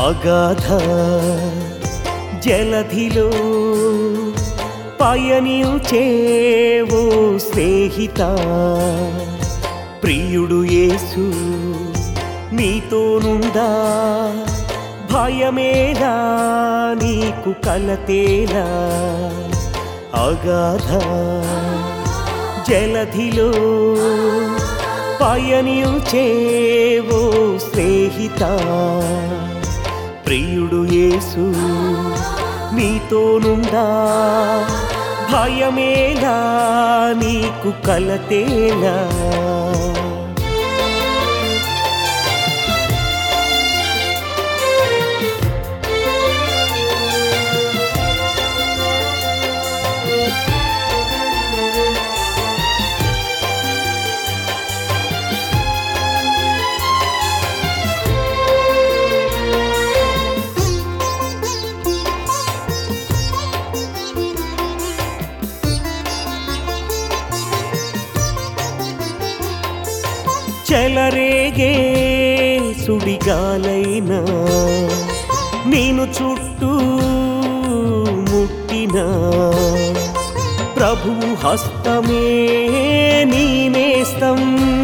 అగాధ జలధిలో పయనించేవో స్నేహిత ప్రియుడు యేసు నీతోనుందా భయమేలా నీకు కలతేలా అగాధ జలధిలో పయనించేవో స్నేహిత ప్రియుడు యేసు నీతోనుందా భయమేలా నీకు కలతేలా చెలరేగే సుడిగాలైనా నేను చుట్టూ ముట్టినా ప్రభు హస్తమే నీ నేస్తం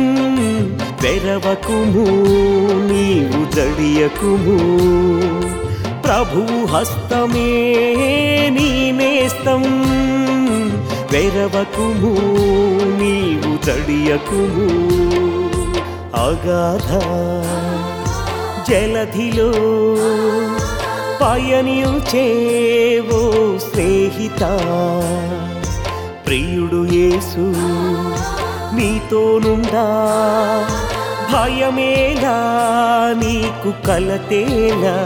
వెరవకుము నీవు జడియకుము ప్రభు హస్తమే నీ నేస్తం వెరవకుము నీవు జడియకుము అగాధ జలధిలో పయనించేవో స్నేహిత ప్రియుడు యేసు నీతోనుందా భయమేలా నీకు కలతేలా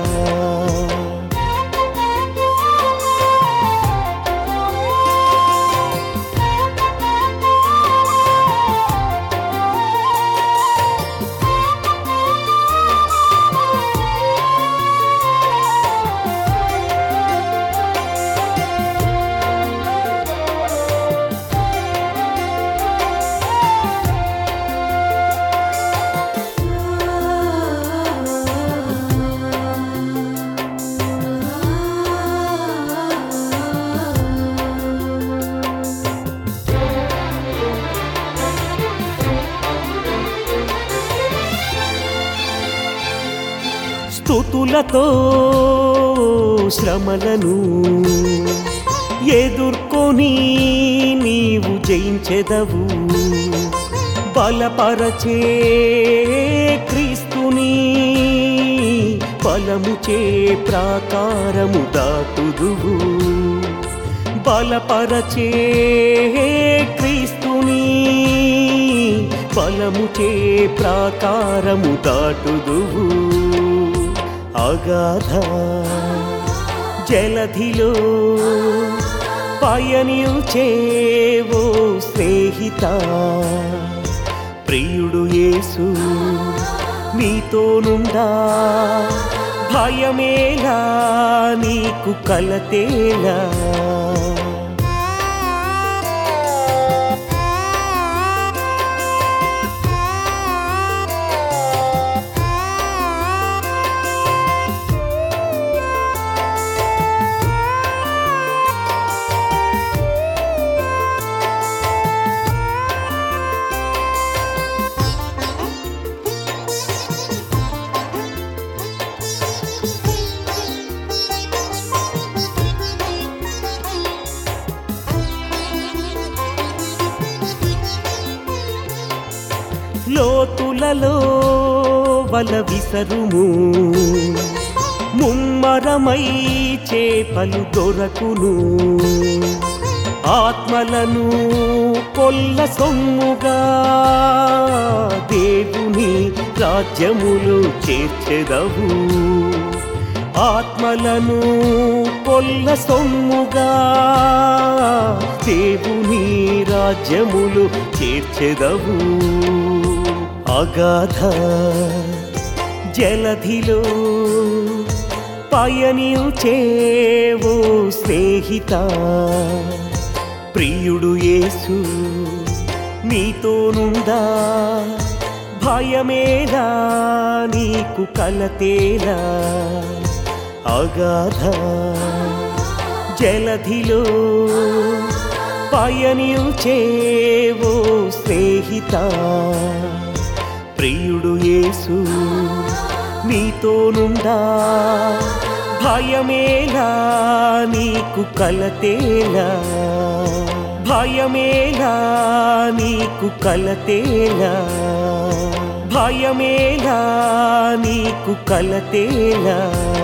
స్థుతులతో శ్రమలను ఎదుర్కొని నీవు జయించెదవు బలపరచే క్రీస్తుని బలముచే ప్రాకారము దాటుదువు బలపరచే క్రీస్తుని బలముచే ప్రాకారము దాటుదువు అగాధ జలధిలో పయనించేవో స్నేహిత ప్రియుడు యేసు నీతోనుందా భయమేలా నీకు కలతేలా లోతులలో వల విసరుము ముమ్మరమై చేపలు దొరకును ఆత్మలను కొల్ల సొమ్ముగా దేవుని రాజ్యములు చేర్చెదవు ఆత్మలను కొల్ల సొమ్ముగా దేవుని రాజ్యములు చేర్చెదవు అగాధ జలధిలో పయనించేవో స్నేహిత ప్రియుడు యేసు నీతోనుందా భయమేలా నీకు కలతేలా అగాధ జలధిలో పయనించేవో స్నేహిత ప్రియుడు యేసు నీతోనుండా భయమేలా నీకు కలతేలా భయమేలా నీకు కలతేలా భయమేలా నీకు కలతేలా